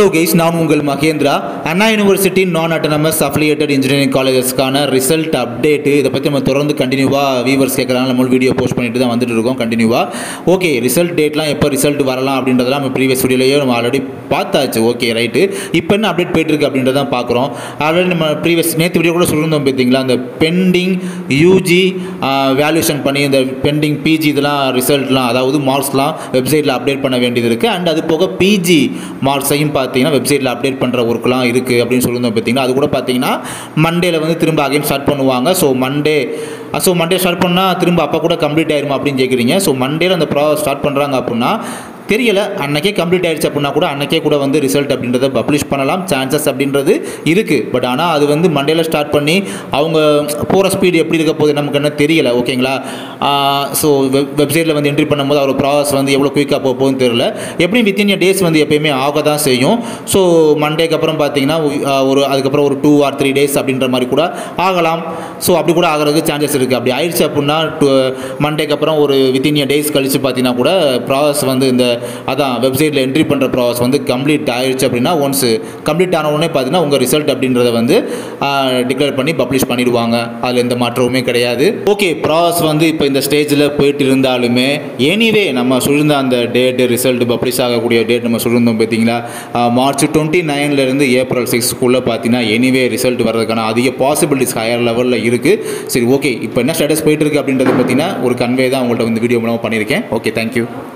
hello guys நான் உங்கள் Mahendra Anna university நான் அட்டனமஸ் அஃபிலியேட்டட் இன்ஜினியரிங் காலேஜஸ்க்கான ரிசல்ட் அப்டேட்டு இதை பற்றி நம்ம தொடர்ந்து கண்டினியூவாக வீவர்ஸ் கேட்குறாங்க நம்ம வீடியோ போஸ்ட் பண்ணிட்டு தான் வந்துட்டு இருக்கோம் கண்டினியூவாக ஓகே ரிசல்ட் டேட்லாம் எப்போ ரிசல்ட் வரலாம் அப்படின்றதெல்லாம் நம்ம ப்ரீவியஸ் வீடியோலேயே நம்ம ஆல்ரெடி பார்த்தாச்சு ஓகே ரைட்டு இப்போ என்ன அப்டேட் போயிட்டு இருக்கு அப்படின்றத பார்க்குறோம் ஆல்ரெடி நம்ம ப்ரீவியஸ் நேற்று வீடியோ கூட சொல்லியிருந்தோம் பார்த்தீங்களா அந்த பெண்டிங் யூஜி வேல்யூஷன் பண்ணி இந்த பெண்டிங் பிஜி இதெல்லாம் ரிசல்ட்லாம் அதாவது மார்க்ஸ்லாம் வெப்சைட்டில் அப்டேட் பண்ண வேண்டியது இருக்குது அண்ட் அது போக பிஜி மார்க்ஸையும் பார்த்தீங்கன்னா வெப்சைட்டில் அப்டேட் பண்ணுற ஒர்க்லாம் இருக்குது அப்படின்னு சொல்லியிருந்தோம் பார்த்தீங்கன்னா அது கூட பார்த்தீங்கன்னா மண்டேல வந்து திரும்ப அகைன் ஸ்டார்ட் பண்ணுவாங்க so Monday so Monday start பண்ணால் திரும்ப அப்போ கூட கம்ப்ளீட் ஆயிருமா அப்படின்னு கேட்குறீங்க ஸோ மண்டேல அந்த ப்ரா ஸ்டார்ட் பண்ணுறாங்க அப்படின்னா தெரியல அன்னைக்கே கம்ப்ளீட் ஆயிடுச்சு அப்படின்னா கூட அன்னைக்கே கூட வந்து ரிசல்ட் அப்படின்றத பப்ளிஷ் பண்ணலாம் சான்சஸ் அப்படின்றது இருக்குது பட் ஆனால் அது வந்து மண்டேல ஸ்டார்ட் பண்ணி அவங்க போகிற ஸ்பீடு எப்படி இருக்க போகுது நமக்கு என்ன தெரியல ஓகேங்களா ஸோ வெப் வெப்சைட்டில் வந்து என்ட்ரி பண்ணும்போது அவர் ப்ராசஸ் வந்து எவ்வளோ குயிக்காக போக போகுதுன்னு தெரியல எப்படியும் வித்தின் டேஸ் வந்து எப்பயுமே ஆக தான் செய்யும் ஸோ மண்டேக்கு அப்புறம் பார்த்தீங்கன்னா ஆஹ், ஒரு அதுக்கப்புறம் ஒரு டூ ஆர் த்ரீ டேஸ் அப்படின்ற மாதிரி கூட ஆகலாம் ஸோ அப்படி கூட ஆகிறதுக்கு சான்சஸ் இருக்குது அப்படி ஆயிடுச்சு அப்படின்னா மண்டேக்கு அப்புறம் ஒரு வித்தின் டேஸ் கழித்து பார்த்தீங்கன்னா கூட ப்ராசஸ் வந்து இந்த அதான் வெப்சைட்டில் என்ட்ரி பண்ணுற ப்ராசஸ் வந்து கம்ப்ளீட் ஆயிடுச்சு அப்படின்னா ஒன்ஸ் கம்ப்ளீட் ஆன உடனே பார்த்தீங்கன்னா உங்கள் ரிசல்ட் அப்படின்றத வந்து டிக்ளேர் பண்ணி பப்ளிஷ் பண்ணிடுவாங்க அதில் எந்த மாற்றமுமே கிடையாது ஓகே ப்ராசஸ் வந்து இப்போ இந்த ஸ்டேஜில் போயிட்டு இருந்தாலுமே எனிவே நம்ம சொல்லியிருந்த அந்த டேட்டு ரிசல்ட் பப்ளிஷ் ஆகக்கூடிய டேட் நம்ம சொல்லியிருந்தோம் பார்த்தீங்களா மார்ச் டுவெண்ட்டி நைன்லேருந்து ஏப்ரல் சிக்ஸ்க்குள்ளே பார்த்தீங்கன்னா எனிவே ரிசல்ட் வர்றதுக்கான அதிக பாசிபிலிட்டிஸ் ஹையர் லெவலில் இருக்குது சரி ஓகே இப்போ என்ன ஸ்டேட்டஸ் போயிட்டு இருக்கு அப்படின்றத பார்த்தீங்கன்னா ஒரு கன்வே தான் உங்கள்கிட்ட வந்து வீடியோ மூலமாக பண்ணியிருக்கேன் ஓகே தேங்க்யூ